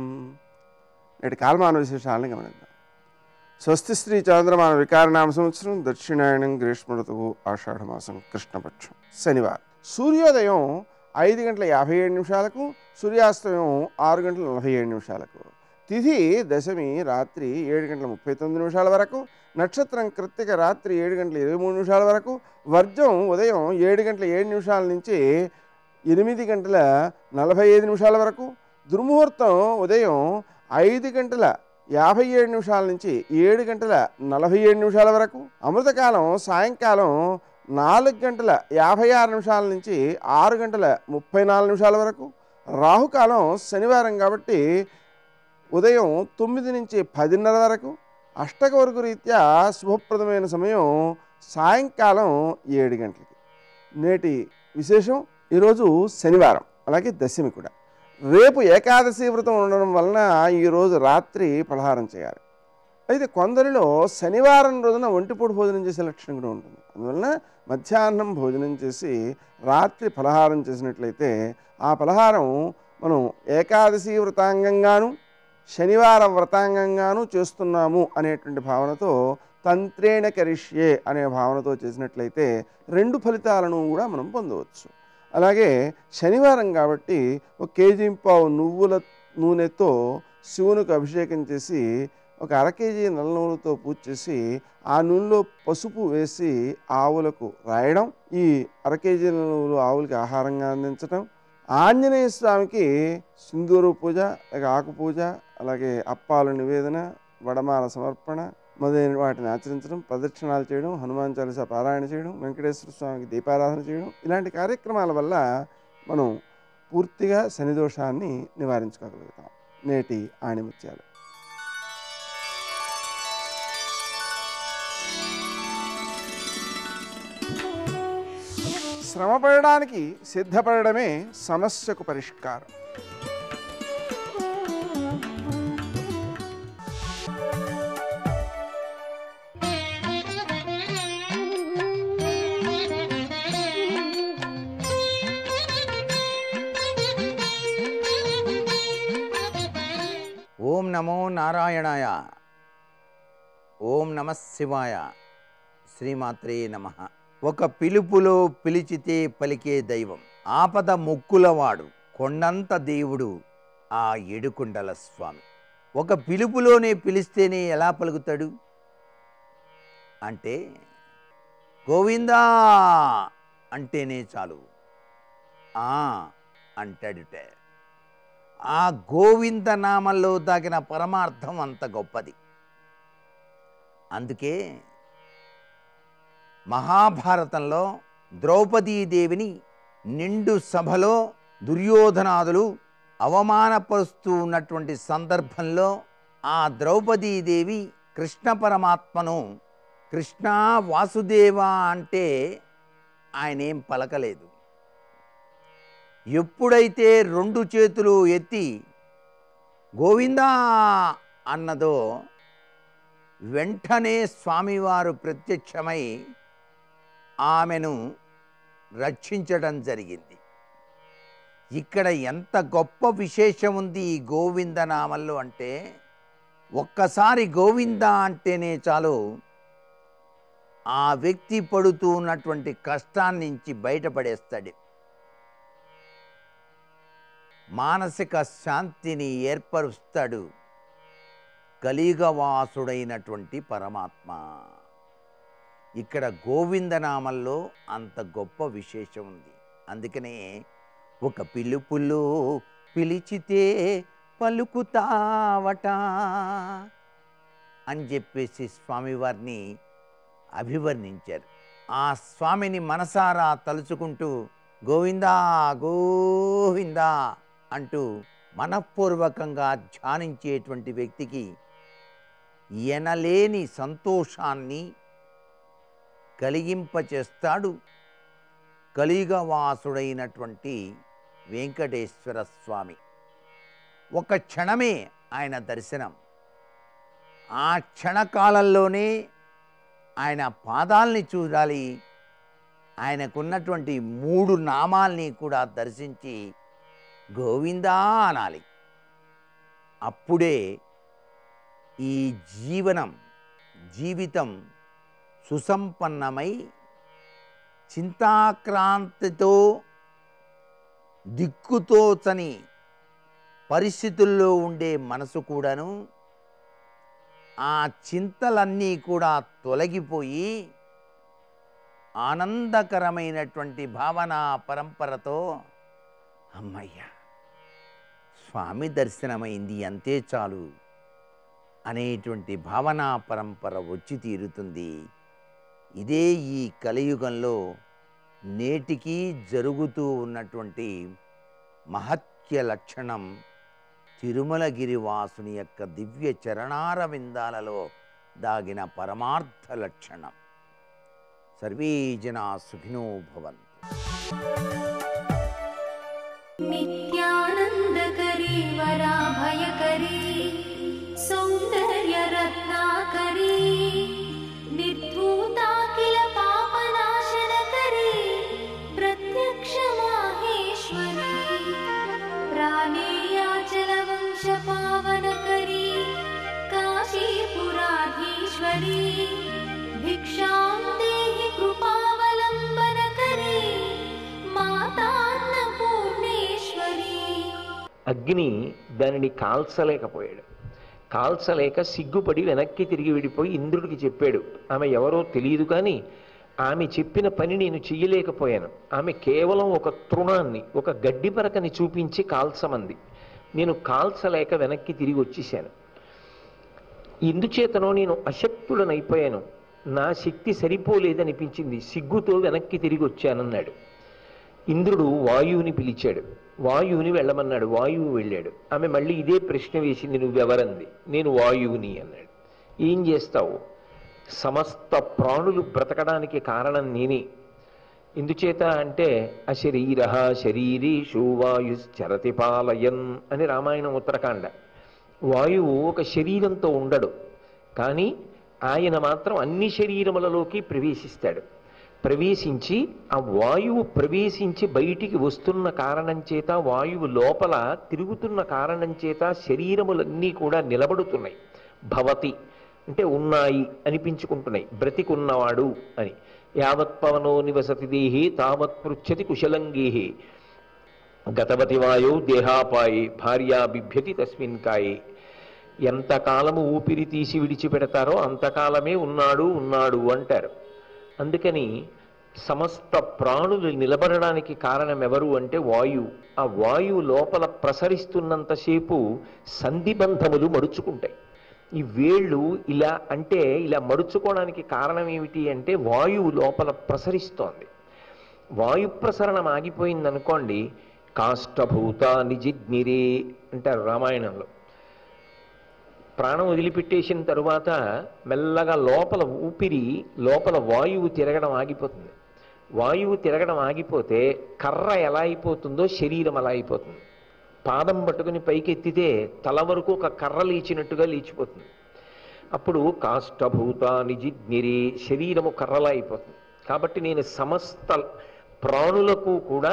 S6: నేటి కాలమాన విశేషాలను గమనిద్దాం స్వస్తి శ్రీ చంద్రమాన వికారనామ సంవత్సరం దక్షిణాయనం గ్రీష్మ ఋతువు ఆషాఢమాసం కృష్ణపక్షం శనివారం సూర్యోదయం ఐదు గంటల యాభై ఏడు నిమిషాలకు సూర్యాస్తమయం ఆరు గంటల నలభై ఏడు నిమిషాలకు తిథి దశమి రాత్రి ఏడు గంటల ముప్పై తొమ్మిది నిమిషాల వరకు నక్షత్రం కృత్తిక రాత్రి ఏడు గంటల ఇరవై మూడు నిమిషాల వరకు వర్జం ఉదయం ఏడు గంటల ఏడు నిమిషాల నుంచి ఎనిమిది గంటల నలభై ఐదు నిమిషాల వరకు దుర్ముహూర్తం ఉదయం ఐదు గంటల యాభై ఏడు నిమిషాల నుంచి ఏడు గంటల నలభై ఏడు నిమిషాల వరకు అమృతకాలం సాయంకాలం నాలుగు గంటల యాభై ఆరు నిమిషాల నుంచి ఆరు గంటల ముప్పై నాలుగు నిమిషాల వరకు రాహుకాలం శనివారం కాబట్టి ఉదయం తొమ్మిది నుంచి పదిన్నర వరకు అష్టకవర్గు రీత్యా శుభప్రదమైన సమయం సాయంకాలం ఏడు గంటలకి నేటి విశేషం ఈరోజు శనివారం అలాగే దశమి కూడా రేపు ఏకాదశి వ్రతం ఉండడం వలన ఈరోజు రాత్రి పలహారం చేయాలి అయితే కొందరిలో శనివారం రోజున ఒంటిపూట భోజనం చేసే లక్షణం కూడా ఉంటుంది అందువలన మధ్యాహ్నం భోజనం చేసి రాత్రి ఫలహారం చేసినట్లయితే ఆ ఫలహారం మనం ఏకాదశి వ్రతాంగంగాను శనివార వ్రతాంగంగాను చేస్తున్నాము అనేటువంటి భావనతో తంత్రేణ కరిష్యే అనే భావనతో చేసినట్లయితే రెండు ఫలితాలను కూడా మనం పొందవచ్చు అలాగే శనివారం కాబట్టి ఒక కేజీ పావు నువ్వుల నూనెతో శివునికి అభిషేకం చేసి ఒక అర కేజీ నల్ల నూనెతో పూజ చేసి ఆ నూనెలో పసుపు వేసి ఆవులకు రాయడం ఈ అర కేజీ నువ్వులు ఆవులకి ఆహారంగా అందించడం ఆంజనేయ స్వామికి సింధూరు పూజ అలాగే ఆకు పూజ అలాగే అప్పాల నివేదన వడమాల సమర్పణ మొదలైన వాటిని ఆచరించడం ప్రదక్షిణాలు చేయడం హనుమాన్ చాలీసా పారాయణ చేయడం వెంకటేశ్వర స్వామికి దీపారాధన చేయడం ఇలాంటి కార్యక్రమాల వల్ల మనం పూర్తిగా శని దోషాన్ని నివారించుకోగలుగుతాం నేటి ఆణిముత్యాలు శ్రమపడడానికి సిద్ధపడడమే సమస్యకు పరిష్కారం
S7: ఓం నమో నారాయణాయ ఓం నమ శివాయ శ్రీమాత్రే నమ ఒక పిలుపులో పిలిచితే పలికే దైవం ఆపద ముక్కులవాడు కొండంత దేవుడు ఆ ఏడుకొండల స్వామి ఒక పిలుపులోనే పిలిస్తేనే ఎలా పలుకుతాడు అంటే గోవిందా అంటేనే చాలు ఆ అంటాడుట ఆ గోవింద నామంలో దాగిన పరమార్థం అంత గొప్పది అందుకే మహాభారతంలో ద్రౌపదీదేవిని నిండు సభలో దుర్యోధనాదులు అవమానపరుస్తూ ఉన్నటువంటి సందర్భంలో ఆ ద్రౌపదీదేవి కృష్ణ పరమాత్మను కృష్ణ వాసుదేవ అంటే ఆయనేం పలకలేదు ఎప్పుడైతే రెండు చేతులు ఎత్తి గోవిందా అన్నదో వెంటనే స్వామివారు ప్రత్యక్షమై ఆమెను రక్షించడం జరిగింది ఇక్కడ ఎంత గొప్ప విశేషం ఉంది ఈ గోవిందనామంలో అంటే ఒక్కసారి గోవింద అంటేనే చాలు ఆ వ్యక్తి పడుతూ ఉన్నటువంటి కష్టాన్ని నుంచి బయటపడేస్తాడు మానసిక శాంతిని ఏర్పరుస్తాడు కలియుగవాసుడైనటువంటి పరమాత్మ ఇక్కడ గోవిందనామంలో అంత గొప్ప విశేషం ఉంది అందుకనే ఒక పిలుపులో పిలిచితే పలుకుతావట అని చెప్పేసి స్వామివారిని అభివర్ణించారు ఆ స్వామిని మనసారా తలుచుకుంటూ గోవిందా గోవిందా అంటూ మనఃపూర్వకంగా ధ్యానించేటువంటి వ్యక్తికి ఎనలేని సంతోషాన్ని కలిగింపచేస్తాడు కలియుగవాసుడైనటువంటి వెంకటేశ్వర స్వామి ఒక క్షణమే ఆయన దర్శనం ఆ క్షణకాలంలోనే ఆయన పాదాల్ని చూడాలి ఆయనకున్నటువంటి మూడు నామాల్ని కూడా దర్శించి గోవిందా అనాలి అప్పుడే ఈ జీవనం జీవితం సుసంపన్నమై చింతాక్రాంతితో దిక్కుతోచని పరిస్థితుల్లో ఉండే మనసు కూడాను ఆ చింతలన్నీ కూడా తొలగిపోయి ఆనందకరమైనటువంటి భావన పరంపరతో అమ్మయ్య స్వామి దర్శనమైంది అంతే చాలు అనేటువంటి భావనా పరంపర వచ్చి తీరుతుంది ఇదే ఈ కలియుగంలో నేటికి జరుగుతూ ఉన్నటువంటి మహత్య లక్షణం తిరుమలగిరి వాసుని యొక్క దివ్య చరణార విందాలలో దాగిన పరమార్థ లక్షణం సర్వే జనా సుఖినో భవంతు
S2: नित्यानन्दकरी वराभयकरी सौन्दर्यरत्नाकरी निर्धूताखिल पापनाशनकरी प्रत्यक्षमाहेश्वरी प्राणेयाचलवंशपावनकरी काशीपुराधीश्वरी भिक्षां देहि कृपावलम्बनकरी मातान्नपूर्णेश्वरी
S8: అగ్ని దానిని కాల్చలేకపోయాడు కాల్చలేక సిగ్గుపడి వెనక్కి తిరిగి విడిపోయి ఇంద్రుడికి చెప్పాడు ఆమె ఎవరో తెలియదు కానీ ఆమె చెప్పిన పని నేను చెయ్యలేకపోయాను ఆమె కేవలం ఒక తృణాన్ని ఒక గడ్డి పరకని చూపించి కాల్చమంది నేను కాల్చలేక వెనక్కి తిరిగి వచ్చేసాను ఇందుచేతనో నేను అశక్తుడనైపోయాను నా శక్తి సరిపోలేదనిపించింది సిగ్గుతో వెనక్కి తిరిగి వచ్చానన్నాడు ఇంద్రుడు వాయువుని పిలిచాడు వాయువుని వెళ్ళమన్నాడు వాయువు వెళ్ళాడు ఆమె మళ్ళీ ఇదే ప్రశ్న వేసింది నువ్వెవరంది నేను వాయువుని అన్నాడు ఏం చేస్తావు సమస్త ప్రాణులు బ్రతకడానికి కారణం నేనే ఎందుచేత అంటే అశరీర శరీరీషు వాయుశ్చరతి పాలయన్ అని రామాయణం ఉత్తరకాండ వాయువు ఒక శరీరంతో ఉండడు కానీ ఆయన మాత్రం అన్ని శరీరములలోకి ప్రవేశిస్తాడు ప్రవేశించి ఆ వాయువు ప్రవేశించి బయటికి వస్తున్న కారణం చేత వాయువు లోపల తిరుగుతున్న కారణం చేత శరీరములన్నీ కూడా నిలబడుతున్నాయి భవతి అంటే ఉన్నాయి అనిపించుకుంటున్నాయి బ్రతికున్నవాడు అని యావత్ పవనో నివసతి దేహే తావత్ పృచ్చతి కుశలంగేహే గతవతి వాయో దేహాపాయే భార్యా బిభ్యతి తస్మిన్ కాయే ఎంతకాలము ఊపిరి తీసి విడిచిపెడతారో అంతకాలమే ఉన్నాడు ఉన్నాడు అంటారు అందుకని సమస్త ప్రాణులు నిలబడడానికి కారణం ఎవరు అంటే వాయువు ఆ వాయువు లోపల ప్రసరిస్తున్నంతసేపు సంధిబంధములు మడుచుకుంటాయి ఈ వేళ్ళు ఇలా అంటే ఇలా మడుచుకోవడానికి కారణం ఏమిటి అంటే వాయువు లోపల ప్రసరిస్తోంది వాయు ప్రసరణం ఆగిపోయిందనుకోండి కాష్టభూత నిజిజ్ఞిరే అంటారు రామాయణంలో ప్రాణం వదిలిపెట్టేసిన తరువాత మెల్లగా లోపల ఊపిరి లోపల వాయువు తిరగడం ఆగిపోతుంది వాయువు తిరగడం ఆగిపోతే కర్ర ఎలా అయిపోతుందో శరీరం అలా అయిపోతుంది పాదం పట్టుకుని పైకి ఎత్తితే తల వరకు ఒక కర్ర లేచినట్టుగా లేచిపోతుంది అప్పుడు కాష్టభూత నిజిజ్ఞిరి శరీరము కర్రలా అయిపోతుంది కాబట్టి నేను సమస్త ప్రాణులకు కూడా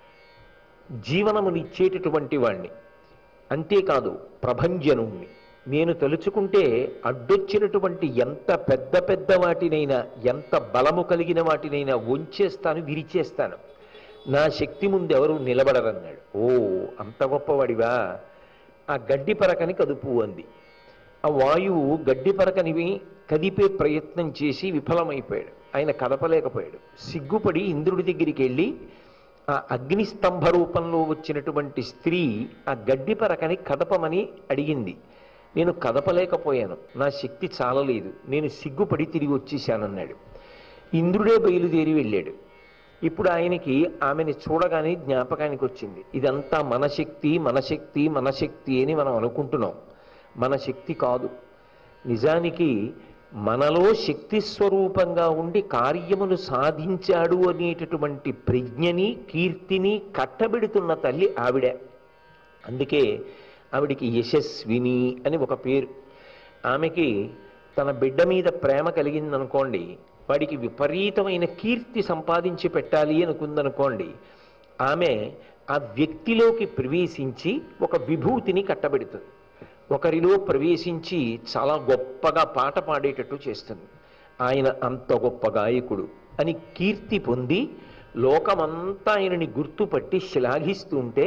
S8: జీవనమునిచ్చేటటువంటి వాణ్ణి అంతేకాదు ప్రభంజనుణ్ణి నేను తలుచుకుంటే అడ్డొచ్చినటువంటి ఎంత పెద్ద పెద్ద వాటినైనా ఎంత బలము కలిగిన వాటినైనా వంచేస్తాను విరిచేస్తాను నా శక్తి ముందు ఎవరు నిలబడరన్నాడు ఓ అంత గొప్పవాడివా ఆ గడ్డి పరకని కదుపు అంది ఆ వాయువు గడ్డి పరకనివి కదిపే ప్రయత్నం చేసి విఫలమైపోయాడు ఆయన కదపలేకపోయాడు సిగ్గుపడి ఇంద్రుడి దగ్గరికి వెళ్ళి ఆ అగ్నిస్తంభ రూపంలో వచ్చినటువంటి స్త్రీ ఆ గడ్డి పరకని కదపమని అడిగింది నేను కదపలేకపోయాను నా శక్తి చాలలేదు నేను సిగ్గుపడి తిరిగి వచ్చేసానన్నాడు ఇంద్రుడే బయలుదేరి వెళ్ళాడు ఇప్పుడు ఆయనకి ఆమెని చూడగానే జ్ఞాపకానికి వచ్చింది ఇదంతా మన శక్తి మన శక్తి మన శక్తి అని మనం అనుకుంటున్నాం మన శక్తి కాదు నిజానికి మనలో శక్తి స్వరూపంగా ఉండి కార్యమును సాధించాడు అనేటటువంటి ప్రజ్ఞని కీర్తిని కట్టబెడుతున్న తల్లి ఆవిడే అందుకే ఆవిడికి యశస్విని అని ఒక పేరు ఆమెకి తన బిడ్డ మీద ప్రేమ కలిగిందనుకోండి వాడికి విపరీతమైన కీర్తి సంపాదించి పెట్టాలి అనుకుందనుకోండి ఆమె ఆ వ్యక్తిలోకి ప్రవేశించి ఒక విభూతిని కట్టబెడుతుంది ఒకరిలో ప్రవేశించి చాలా గొప్పగా పాట పాడేటట్టు చేస్తుంది ఆయన అంత గొప్ప గాయకుడు అని కీర్తి పొంది లోకమంతా ఆయనని గుర్తుపట్టి శ్లాఘిస్తుంటే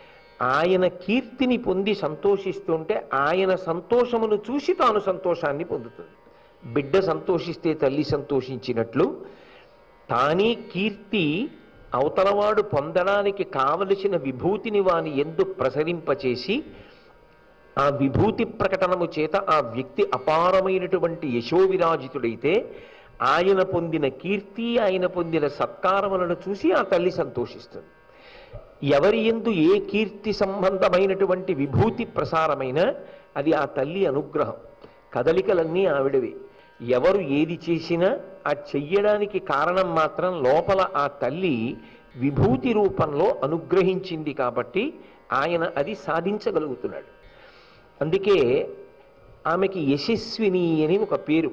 S8: ఆయన కీర్తిని పొంది సంతోషిస్తుంటే ఆయన సంతోషమును చూసి తాను సంతోషాన్ని పొందుతుంది బిడ్డ సంతోషిస్తే తల్లి సంతోషించినట్లు తానే కీర్తి అవతలవాడు పొందడానికి కావలసిన విభూతిని వాని ఎందు ప్రసరింపచేసి ఆ విభూతి ప్రకటనము చేత ఆ వ్యక్తి అపారమైనటువంటి యశోవిరాజితుడైతే ఆయన పొందిన కీర్తి ఆయన పొందిన సత్కారములను చూసి ఆ తల్లి సంతోషిస్తుంది ఎవరి ఎందు ఏ కీర్తి సంబంధమైనటువంటి విభూతి ప్రసారమైన అది ఆ తల్లి అనుగ్రహం కదలికలన్నీ ఆవిడవి ఎవరు ఏది చేసినా ఆ చెయ్యడానికి కారణం మాత్రం లోపల ఆ తల్లి విభూతి రూపంలో అనుగ్రహించింది కాబట్టి ఆయన అది సాధించగలుగుతున్నాడు అందుకే ఆమెకి యశస్విని అని ఒక పేరు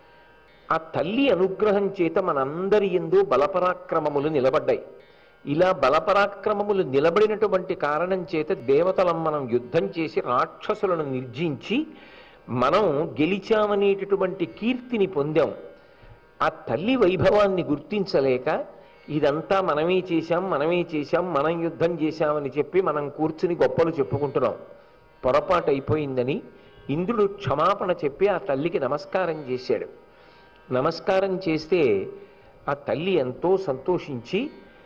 S8: ఆ తల్లి అనుగ్రహం చేత మనందరి ఎందు బలపరాక్రమములు నిలబడ్డాయి ఇలా బలపరాక్రమములు నిలబడినటువంటి కారణం చేత దేవతలం మనం యుద్ధం చేసి రాక్షసులను నిర్జించి మనం గెలిచామనేటటువంటి కీర్తిని పొందాం ఆ తల్లి వైభవాన్ని గుర్తించలేక ఇదంతా మనమే చేశాం మనమే చేశాం మనం యుద్ధం చేశామని చెప్పి మనం కూర్చుని గొప్పలు చెప్పుకుంటున్నాం పొరపాటు అయిపోయిందని ఇంద్రుడు క్షమాపణ చెప్పి ఆ తల్లికి నమస్కారం చేశాడు నమస్కారం చేస్తే ఆ తల్లి ఎంతో సంతోషించి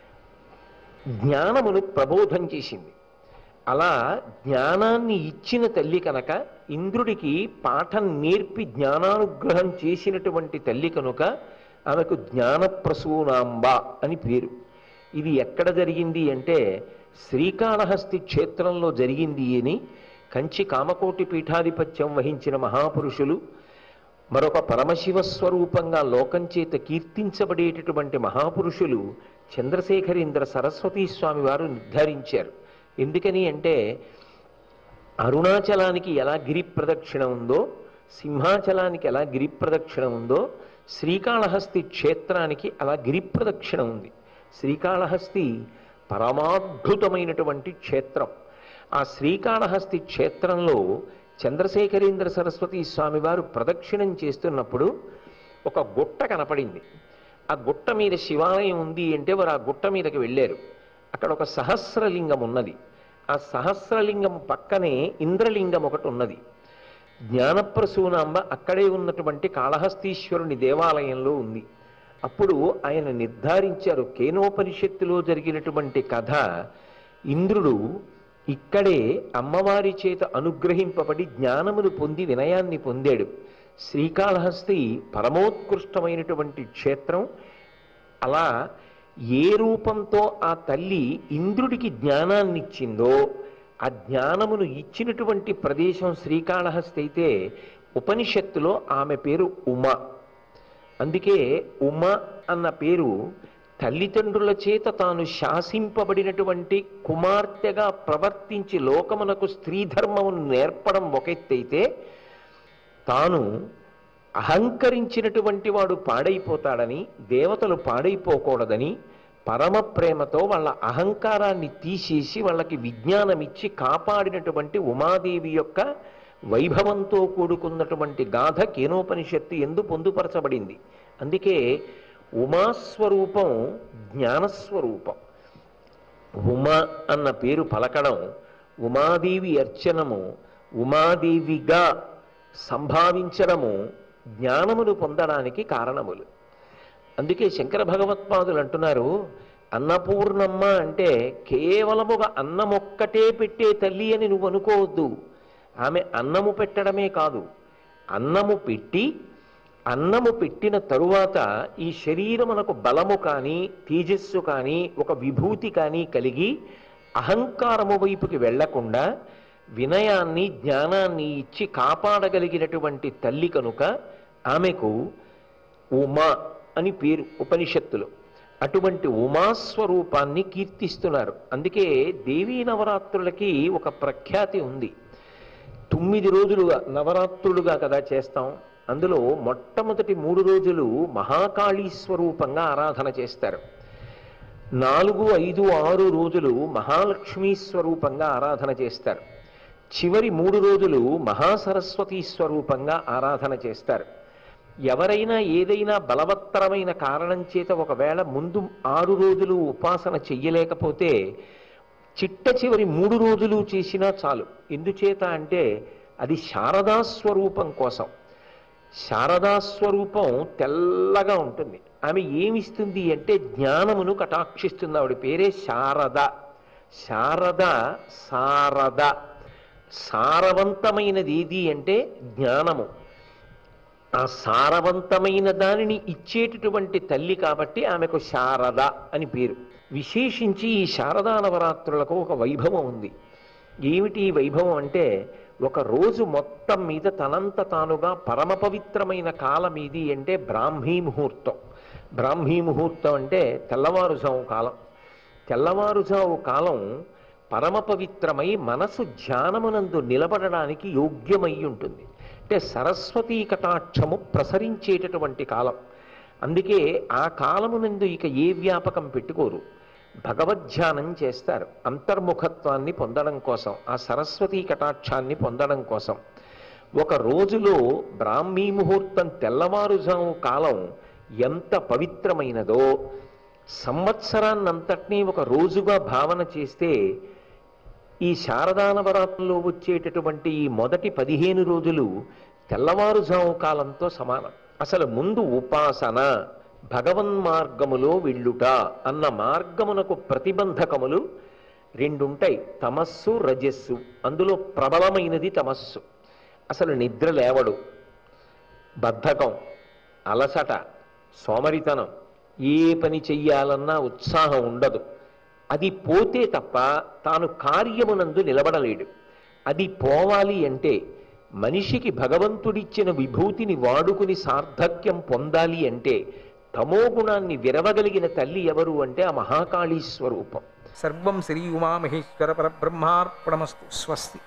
S8: జ్ఞానమును ప్రబోధం చేసింది అలా జ్ఞానాన్ని ఇచ్చిన తల్లి కనుక ఇంద్రుడికి పాఠం నేర్పి జ్ఞానానుగ్రహం చేసినటువంటి తల్లి కనుక ఆమెకు జ్ఞానప్రసూనాంబ అని పేరు ఇది ఎక్కడ జరిగింది అంటే శ్రీకాళహస్తి క్షేత్రంలో జరిగింది అని కంచి కామకోటి పీఠాధిపత్యం వహించిన మహాపురుషులు మరొక పరమశివ స్వరూపంగా లోకం చేత కీర్తించబడేటటువంటి మహాపురుషులు చంద్రశేఖరేంద్ర సరస్వతీ స్వామి వారు నిర్ధారించారు ఎందుకని అంటే అరుణాచలానికి ఎలా గిరి ప్రదక్షిణ ఉందో సింహాచలానికి ఎలా గిరి ప్రదక్షిణ ఉందో శ్రీకాళహస్తి క్షేత్రానికి అలా గిరి ప్రదక్షిణ ఉంది శ్రీకాళహస్తి పరమాద్భుతమైనటువంటి క్షేత్రం ఆ శ్రీకాళహస్తి క్షేత్రంలో చంద్రశేఖరేంద్ర సరస్వతి స్వామి వారు ప్రదక్షిణం చేస్తున్నప్పుడు ఒక గుట్ట కనపడింది ఆ గుట్ట మీద శివాలయం ఉంది అంటే వారు ఆ గుట్ట మీదకి వెళ్ళారు అక్కడ ఒక సహస్రలింగం ఉన్నది ఆ సహస్రలింగం పక్కనే ఇంద్రలింగం ఒకటి ఉన్నది జ్ఞానప్రసూనాంబ అక్కడే ఉన్నటువంటి కాళహస్తీశ్వరుని దేవాలయంలో ఉంది అప్పుడు ఆయన నిర్ధారించారు కేనోపనిషత్తులో జరిగినటువంటి కథ ఇంద్రుడు ఇక్కడే అమ్మవారి చేత అనుగ్రహింపబడి జ్ఞానమును పొంది వినయాన్ని పొందాడు శ్రీకాళహస్తి పరమోత్కృష్టమైనటువంటి క్షేత్రం అలా ఏ రూపంతో ఆ తల్లి ఇంద్రుడికి జ్ఞానాన్ని ఇచ్చిందో ఆ జ్ఞానమును ఇచ్చినటువంటి ప్రదేశం శ్రీకాళహస్తి అయితే ఉపనిషత్తులో ఆమె పేరు ఉమ అందుకే ఉమ అన్న పేరు తల్లిదండ్రుల చేత తాను శాసింపబడినటువంటి కుమార్తెగా ప్రవర్తించి లోకమునకు స్త్రీ ధర్మమును నేర్పడం ఒక ఎత్తైతే తాను అహంకరించినటువంటి వాడు పాడైపోతాడని దేవతలు పాడైపోకూడదని పరమ ప్రేమతో వాళ్ళ అహంకారాన్ని తీసేసి వాళ్ళకి విజ్ఞానం ఇచ్చి కాపాడినటువంటి ఉమాదేవి యొక్క వైభవంతో కూడుకున్నటువంటి గాథ కేనోపనిషత్తు ఎందు పొందుపరచబడింది అందుకే ఉమాస్వరూపం జ్ఞానస్వరూపం ఉమ అన్న పేరు పలకడం ఉమాదేవి అర్చనము ఉమాదేవిగా సంభావించడము జ్ఞానమును పొందడానికి కారణములు అందుకే శంకర భగవత్పాదులు అంటున్నారు అన్నపూర్ణమ్మ అంటే కేవలముగా అన్నమొక్కటే పెట్టే తల్లి అని నువ్వు అనుకోవద్దు ఆమె అన్నము పెట్టడమే కాదు అన్నము పెట్టి అన్నము పెట్టిన తరువాత ఈ శరీరమునకు బలము కానీ తేజస్సు కానీ ఒక విభూతి కానీ కలిగి అహంకారము వైపుకి వెళ్లకుండా వినయాన్ని జ్ఞానాన్ని ఇచ్చి కాపాడగలిగినటువంటి తల్లి కనుక ఆమెకు ఉమా అని పేరు ఉపనిషత్తులు అటువంటి ఉమాస్వరూపాన్ని కీర్తిస్తున్నారు అందుకే దేవీ నవరాత్రులకి ఒక ప్రఖ్యాతి ఉంది తొమ్మిది రోజులుగా నవరాత్రులుగా కదా చేస్తాం అందులో మొట్టమొదటి మూడు రోజులు మహాకాళీ స్వరూపంగా ఆరాధన చేస్తారు నాలుగు ఐదు ఆరు రోజులు మహాలక్ష్మీ స్వరూపంగా ఆరాధన చేస్తారు చివరి మూడు రోజులు మహాసరస్వతి స్వరూపంగా ఆరాధన చేస్తారు ఎవరైనా ఏదైనా బలవత్తరమైన కారణం చేత ఒకవేళ ముందు ఆరు రోజులు ఉపాసన చెయ్యలేకపోతే చిట్ట చివరి మూడు రోజులు చేసినా చాలు ఎందుచేత అంటే అది శారదా స్వరూపం కోసం శారదా స్వరూపం తెల్లగా ఉంటుంది ఆమె ఏమిస్తుంది అంటే జ్ఞానమును కటాక్షిస్తుంది ఆవిడ పేరే శారద శారద సారద సారవంతమైనది ఏది అంటే జ్ఞానము ఆ సారవంతమైన దానిని ఇచ్చేటటువంటి తల్లి కాబట్టి ఆమెకు శారద అని పేరు విశేషించి ఈ శారదా నవరాత్రులకు ఒక వైభవం ఉంది ఏమిటి ఈ వైభవం అంటే ఒక రోజు మొత్తం మీద తనంత తానుగా పరమ పవిత్రమైన కాలం ఇది అంటే బ్రాహ్మీ ముహూర్తం బ్రాహ్మీ ముహూర్తం అంటే తెల్లవారుజాము కాలం తెల్లవారుజాము కాలం పరమ పవిత్రమై మనసు ధ్యానమునందు నిలబడడానికి యోగ్యమై ఉంటుంది అంటే సరస్వతీ కటాక్షము ప్రసరించేటటువంటి కాలం అందుకే ఆ కాలమునందు ఇక ఏ వ్యాపకం పెట్టుకోరు భగవద్ధ్యానం చేస్తారు అంతర్ముఖత్వాన్ని పొందడం కోసం ఆ సరస్వతీ కటాక్షాన్ని పొందడం కోసం ఒక రోజులో బ్రాహ్మీ ముహూర్తం తెల్లవారుజాము కాలం ఎంత పవిత్రమైనదో సంవత్సరాన్నంతటినీ ఒక రోజుగా భావన చేస్తే ఈ శారదా నవరాత్రుల్లో వచ్చేటటువంటి ఈ మొదటి పదిహేను రోజులు తెల్లవారుజాము కాలంతో సమానం అసలు ముందు ఉపాసన భగవన్ మార్గములో వెళ్ళుట అన్న మార్గమునకు ప్రతిబంధకములు రెండుంటాయి తమస్సు రజస్సు అందులో ప్రబలమైనది తమస్సు అసలు నిద్ర లేవడు బద్ధకం అలసట సోమరితనం ఏ పని చెయ్యాలన్నా ఉత్సాహం ఉండదు అది పోతే తప్ప తాను కార్యమునందు నిలబడలేడు అది పోవాలి అంటే మనిషికి భగవంతుడిచ్చిన విభూతిని వాడుకుని సార్థక్యం పొందాలి అంటే తమో గుణాన్ని విరవగలిగిన తల్లి ఎవరు అంటే ఆ మహాకాళీ స్వరూపం
S9: సర్వం శ్రీ ఉమామహేశ్వర పరబ్రహ్మార్పణమస్తు స్వస్తి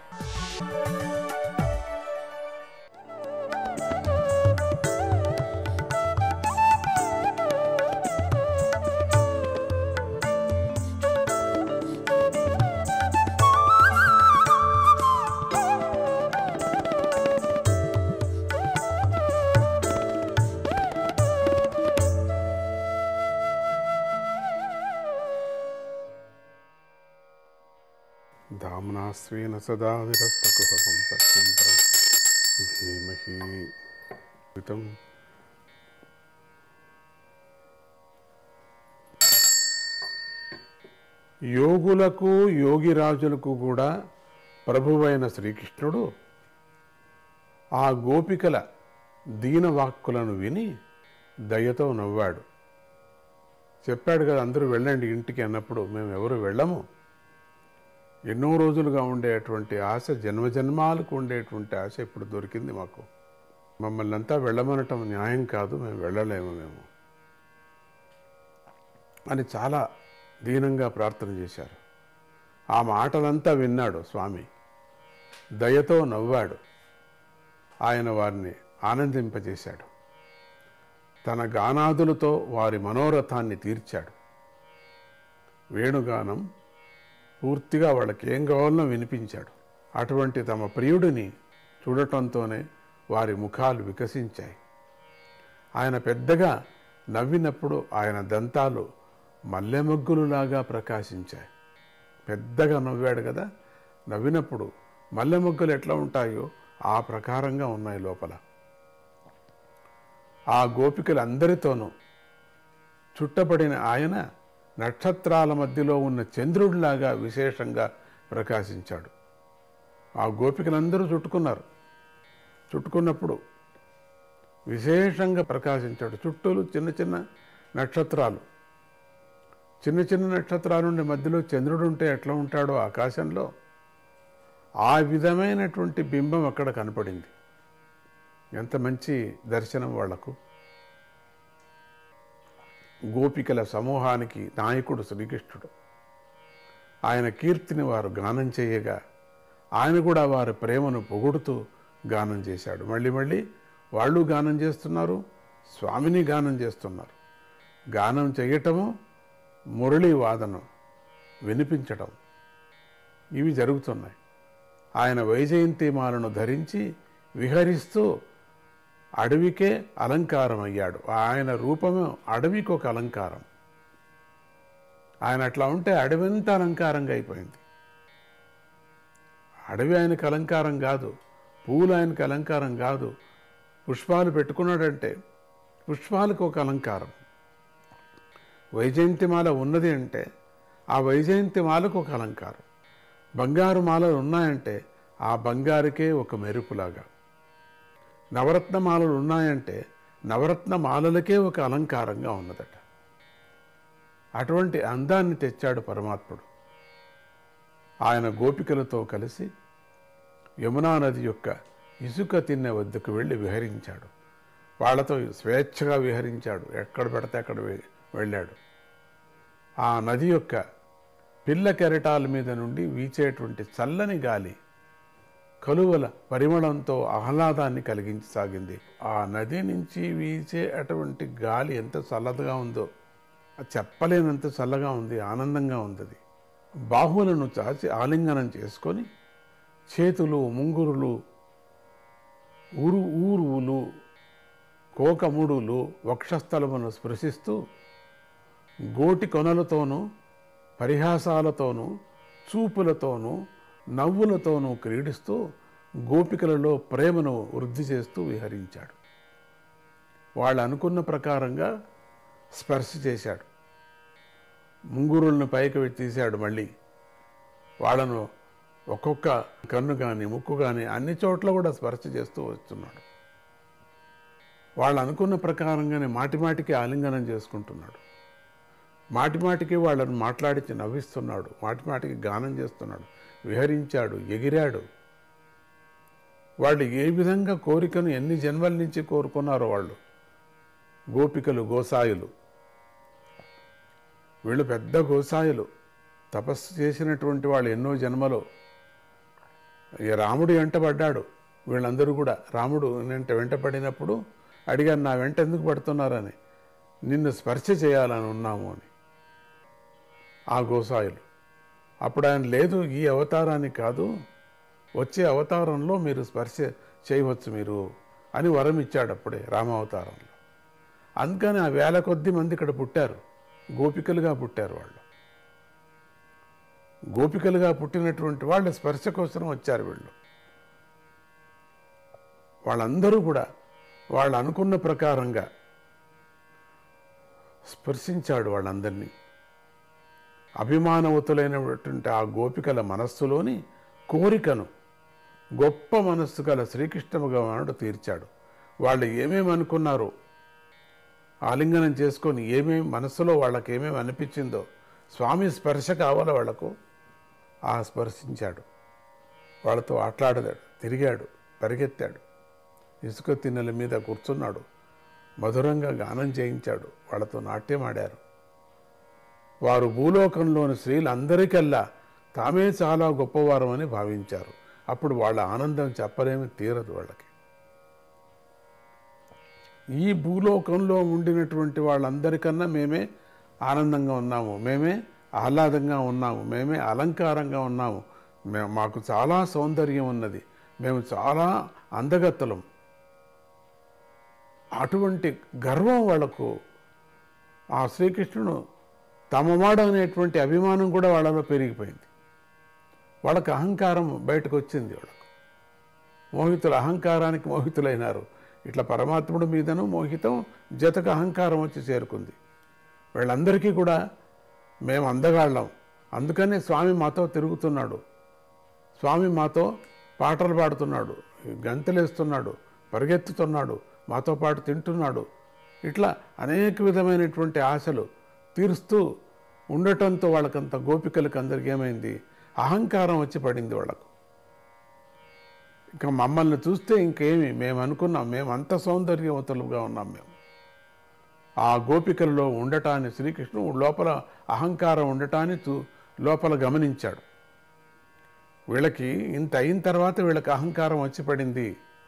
S6: దామ్నాస్వేన సదా నిరస్తకుహకం సత్యం పరం ధీమహి హితం యోగులకు యోగిరాజులకు కూడా ప్రభువైన శ్రీకృష్ణుడు ఆ గోపికల దీనవాక్కులను విని దయతో నవ్వాడు చెప్పాడు కదా అందరూ వెళ్ళండి ఇంటికి అన్నప్పుడు మేము ఎవరు వెళ్ళము ఎన్నో రోజులుగా ఉండేటువంటి ఆశ జన్మజన్మాలకు ఉండేటువంటి ఆశ ఇప్పుడు దొరికింది మాకు మమ్మల్ని అంతా వెళ్ళమనటం న్యాయం కాదు మేము వెళ్ళలేము మేము అని చాలా దీనంగా ప్రార్థన చేశారు ఆ మాటలంతా విన్నాడు స్వామి దయతో నవ్వాడు ఆయన వారిని ఆనందింపజేశాడు తన గానాదులతో వారి మనోరథాన్ని తీర్చాడు వేణుగానం పూర్తిగా వాళ్ళకి ఏం కావాలనో వినిపించాడు అటువంటి తమ ప్రియుడిని చూడటంతోనే వారి ముఖాలు వికసించాయి ఆయన పెద్దగా నవ్వినప్పుడు ఆయన దంతాలు మల్లెమొగ్గులులాగా ప్రకాశించాయి పెద్దగా నవ్వాడు కదా నవ్వినప్పుడు మల్లెమొగ్గులు ఎట్లా ఉంటాయో ఆ ప్రకారంగా ఉన్నాయి లోపల ఆ గోపికలందరితోనూ చుట్టబడిన ఆయన నక్షత్రాల మధ్యలో ఉన్న చంద్రుడిలాగా విశేషంగా ప్రకాశించాడు ఆ గోపికలందరూ చుట్టుకున్నారు చుట్టుకున్నప్పుడు విశేషంగా ప్రకాశించాడు చుట్టూలు చిన్న చిన్న నక్షత్రాలు చిన్న చిన్న నక్షత్రాల నుండి మధ్యలో చంద్రుడు ఉంటే ఎట్లా ఉంటాడో ఆకాశంలో ఆ విధమైనటువంటి బింబం అక్కడ కనపడింది
S10: ఎంత మంచి దర్శనం వాళ్లకు గోపికల సమూహానికి నాయకుడు శ్రీకృష్ణుడు ఆయన కీర్తిని వారు గానం చేయగా ఆయన కూడా వారి ప్రేమను పొగుడుతూ గానం చేశాడు మళ్ళీ మళ్ళీ వాళ్ళు గానం చేస్తున్నారు స్వామిని గానం చేస్తున్నారు గానం చేయటము మురళీ వాదనం వినిపించటం ఇవి జరుగుతున్నాయి ఆయన వైజయంతిమాలను ధరించి విహరిస్తూ అడవికే అలంకారం అయ్యాడు ఆయన రూపమే అడవికి ఒక అలంకారం ఆయన అట్లా ఉంటే అడవంతా అలంకారంగా అయిపోయింది అడవి ఆయనకు అలంకారం కాదు పువ్వులు ఆయనకు అలంకారం కాదు పుష్పాలు పెట్టుకున్నాడంటే పుష్పాలకు ఒక అలంకారం వైజయంతిమాల ఉన్నది అంటే ఆ వైజయంతిమాలకు ఒక అలంకారం బంగారు మాలలు ఉన్నాయంటే ఆ బంగారుకే ఒక మెరుపులాగా నవరత్న మాలలు ఉన్నాయంటే నవరత్న మాలలకే ఒక అలంకారంగా ఉన్నదట అటువంటి అందాన్ని తెచ్చాడు పరమాత్ముడు ఆయన గోపికలతో కలిసి యమునా నది యొక్క ఇసుక తిన్నె వద్దకు వెళ్ళి విహరించాడు వాళ్ళతో స్వేచ్ఛగా విహరించాడు ఎక్కడ పెడితే అక్కడ వె- వెళ్ళాడు ఆ నది యొక్క పిల్ల కెరటాల మీద నుండి వీచేటువంటి చల్లని గాలి కలువల పరిమళంతో ఆహ్లాదాన్ని కలిగించసాగింది ఆ నది నుంచి వీచే అటువంటి గాలి ఎంత చల్లగా ఉందో అది చెప్పలేనంత చల్లగా ఉంది ఆనందంగా ఉంది అది బాహువులను చాచి ఆలింగనం చేసుకొని చేతులు ముంగురులు ఊరు ఊరువులు కోకముడులు వక్షస్థలమును స్పృశిస్తూ గోటి కొనలతోనూ పరిహాసాలతోనూ చూపులతోనూ నవ్వులతోనూ క్రీడిస్తూ గోపికలలో ప్రేమను వృద్ధి చేస్తూ విహరించాడు వాళ్ళు అనుకున్న ప్రకారంగా స్పర్శ చేశాడు ముంగురులను పైకి తీశాడు మళ్ళీ వాళ్ళను ఒక్కొక్క కన్ను కానీ ముక్కు కానీ అన్ని చోట్ల కూడా స్పర్శ చేస్తూ వస్తున్నాడు వాళ్ళు అనుకున్న ప్రకారంగానే మాటి మాటికి ఆలింగనం చేసుకుంటున్నాడు మాటి మాటికి వాళ్ళని మాట్లాడించి నవ్విస్తున్నాడు మాటి మాటికి గానం చేస్తున్నాడు విహరించాడు ఎగిరాడు వాళ్ళు ఏ విధంగా కోరికను ఎన్ని జన్మల నుంచి కోరుకున్నారో వాళ్ళు గోపికలు గోసాయులు వీళ్ళు పెద్ద గోసాయులు తపస్సు చేసినటువంటి వాళ్ళు ఎన్నో జన్మలో ఈ రాముడు వెంటబడ్డాడు వీళ్ళందరూ కూడా రాముడు వెంట వెంటపడినప్పుడు అడిగాను నా వెంట ఎందుకు పడుతున్నారని నిన్ను స్పర్శ చేయాలని ఉన్నాము అని ఆ గోసాయులు అప్పుడు ఆయన లేదు ఈ అవతారాన్ని కాదు వచ్చే అవతారంలో మీరు స్పర్శ చేయవచ్చు మీరు అని వరం ఇచ్చాడు అప్పుడే రామావతారంలో అందుకని ఆ వేల కొద్ది మంది ఇక్కడ పుట్టారు గోపికలుగా పుట్టారు వాళ్ళు గోపికలుగా పుట్టినటువంటి వాళ్ళ స్పర్శ కోసం వచ్చారు వీళ్ళు వాళ్ళందరూ కూడా వాళ్ళు అనుకున్న ప్రకారంగా స్పర్శించాడు వాళ్ళందరినీ అభిమానవతులైనటువంటి ఆ గోపికల మనస్సులోని కోరికను గొప్ప మనస్సు గల శ్రీకృష్ణ భగవానుడు తీర్చాడు వాళ్ళు ఏమేమి అనుకున్నారో ఆలింగనం చేసుకొని ఏమేమి మనస్సులో వాళ్ళకి ఏమేమి అనిపించిందో స్వామి స్పర్శ కావాలి వాళ్లకు ఆ స్పర్శించాడు వాళ్ళతో ఆటలాడాడు తిరిగాడు పరిగెత్తాడు ఇసుక తిన్నెల మీద కూర్చున్నాడు మధురంగా గానం చేయించాడు వాళ్ళతో నాట్యం ఆడారు వారు భూలోకంలోని స్త్రీలందరికల్లా తామే చాలా గొప్పవారమని భావించారు అప్పుడు వాళ్ళ ఆనందం చెప్పలేమి తీరదు వాళ్ళకి ఈ భూలోకంలో ఉండినటువంటి వాళ్ళందరికన్నా మేమే ఆనందంగా ఉన్నాము మేమే ఆహ్లాదంగా ఉన్నాము మేమే అలంకారంగా ఉన్నాము మే మాకు చాలా సౌందర్యం ఉన్నది మేము చాలా అందగత్తలం అటువంటి గర్వం వాళ్ళకు ఆ శ్రీకృష్ణుడు తమవాడు అనేటువంటి అభిమానం కూడా వాళ్ళలో పెరిగిపోయింది వాళ్ళకి అహంకారం బయటకు వచ్చింది వాళ్ళకు మోహితులు అహంకారానికి మోహితులైనారు ఇట్లా పరమాత్ముడి మీదను మోహితం జతకు అహంకారం వచ్చి చేరుకుంది వీళ్ళందరికీ కూడా మేము అందగాళ్ళం అందుకనే స్వామి మాతో తిరుగుతున్నాడు స్వామి మాతో పాటలు పాడుతున్నాడు గంతలేస్తున్నాడు పరిగెత్తుతున్నాడు మాతో పాటు తింటున్నాడు ఇట్లా అనేక విధమైనటువంటి ఆశలు తీరుస్తూ ఉండటంతో వాళ్ళకంత గోపికలకు అందరికి ఏమైంది అహంకారం వచ్చి పడింది వాళ్ళకు ఇంకా మమ్మల్ని చూస్తే ఇంకేమి మేము అనుకున్నాం మేము అంత సౌందర్యవతులుగా ఉన్నాం మేము ఆ గోపికల్లో ఉండటాన్ని శ్రీకృష్ణుడు లోపల అహంకారం ఉండటాన్ని చూ లోపల గమనించాడు వీళ్ళకి ఇంత అయిన తర్వాత వీళ్ళకి అహంకారం వచ్చి పడింది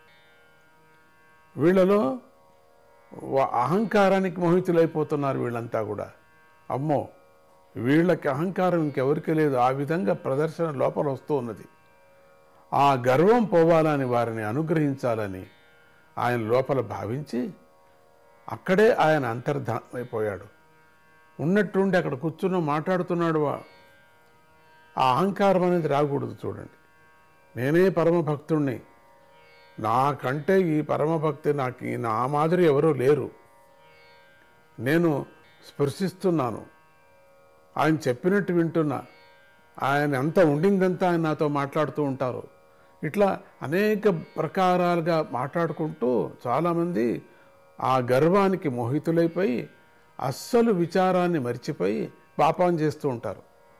S10: వీళ్ళలో వా- అహంకారానికి మోహితులైపోతున్నారు వీళ్ళంతా కూడా అమ్మో వీళ్ళకి అహంకారం ఇంకెవరికి లేదు ఆ విధంగా ప్రదర్శన లోపల వస్తూ ఉన్నది ఆ గర్వం పోవాలని వారిని అనుగ్రహించాలని ఆయన లోపల భావించి అక్కడే ఆయన అంతర్ధానమైపోయాడు ఉన్నట్టుండి అక్కడ కూర్చున్న మాట్లాడుతున్నాడు వా- ఆ అహంకారం అనేది రాకూడదు చూడండి నేనే పరమ భక్తుణ్ణి నాకంటే ఈ పరమభక్తి నాకు ఈ నా మాదిరి ఎవరూ లేరు నేను స్పృశిస్తున్నాను ఆయన చెప్పినట్టు వింటున్నా ఆయన ఎంత ఉండిందంతా ఆయన నాతో మాట్లాడుతూ ఉంటారు ఇట్లా అనేక ప్రకారాలుగా మాట్లాడుకుంటూ చాలామంది ఆ గర్వానికి మోహితులైపోయి అస్సలు విచారాన్ని మర్చిపోయి పాపం చేస్తూ ఉంటారు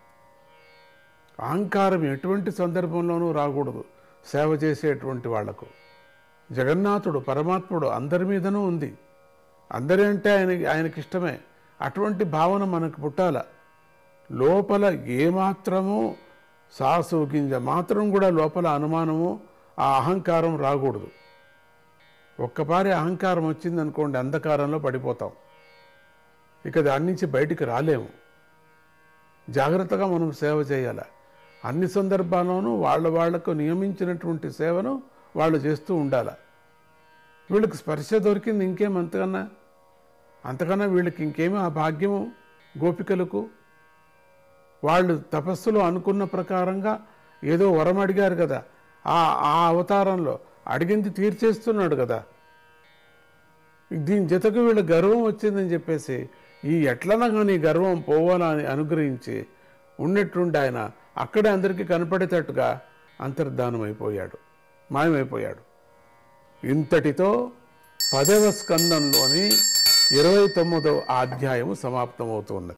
S10: అహంకారం ఎటువంటి సందర్భంలోనూ రాకూడదు సేవ చేసేటువంటి వాళ్లకు జగన్నాథుడు పరమాత్ముడు అందరి మీదనూ ఉంది అందరి అంటే ఆయన ఆయనకి ఇష్టమే అటువంటి భావన మనకు పుట్టాల లోపల ఏమాత్రము సాసు గింజ మాత్రం కూడా లోపల అనుమానము ఆ అహంకారం రాకూడదు ఒక్కపారి అహంకారం వచ్చిందనుకోండి అంధకారంలో పడిపోతాం ఇక దాని నుంచి బయటికి రాలేము జాగ్రత్తగా మనం సేవ చేయాలి అన్ని సందర్భాల్లోనూ వాళ్ళ వాళ్లకు నియమించినటువంటి సేవను వాళ్ళు చేస్తూ ఉండాలి వీళ్ళకి స్పర్శ దొరికింది ఇంకేం అంతకన్నా అంతకన్నా వీళ్ళకి ఇంకేమీ ఆ భాగ్యము గోపికలకు వాళ్ళు తపస్సులో అనుకున్న ప్రకారంగా ఏదో వరం అడిగారు కదా ఆ ఆ అవతారంలో అడిగింది తీర్చేస్తున్నాడు కదా దీని జతకు వీళ్ళ గర్వం వచ్చిందని చెప్పేసి ఈ ఎట్లనా కానీ గర్వం పోవాలని అనుగ్రహించి ఉన్నట్టుండి ఆయన అక్కడే అందరికీ కనపడేటట్టుగా అంతర్ధానం అయిపోయాడు మాయమైపోయాడు ఇంతటితో పదవ స్కందంలోని ఇరవై తొమ్మిదవ అధ్యాయము సమాప్తమవుతున్నది